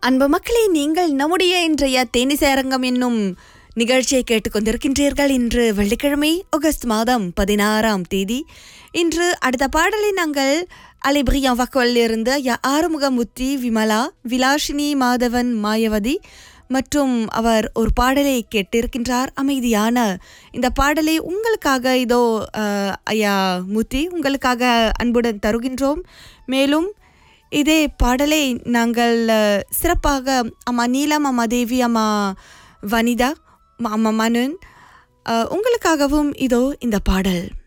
அன்பு மக்களே நீங்கள் நம்முடைய இன்றைய தேனிசை அரங்கம் என்னும் நிகழ்ச்சியை கேட்டுக்கொண்டிருக்கின்றீர்கள் இன்று வெள்ளிக்கிழமை ஆகஸ்ட் மாதம் பதினாறாம் தேதி இன்று அடுத்த பாடலை நாங்கள் அலிபிரியம் வக்கோலிருந்து ய ஆறுமுகமுத்தி விமலா விலாஷினி மாதவன் மாயவதி மற்றும் அவர் ஒரு பாடலை கேட்டிருக்கின்றார் அமைதியான இந்த பாடலை உங்களுக்காக இதோ அஹ், ஐயா முத்தி உங்களுக்காக அன்புடன் தருகின்றோம் மேலும் இதே பாடலை நாங்கள் அஹ், சிறப்பாக அம்மா நீலம் அம்மா தேவி அம்மா வனிதா ம- அம்மா மனன் அஹ், உங்களுக்காகவும் இதோ இந்த பாடல்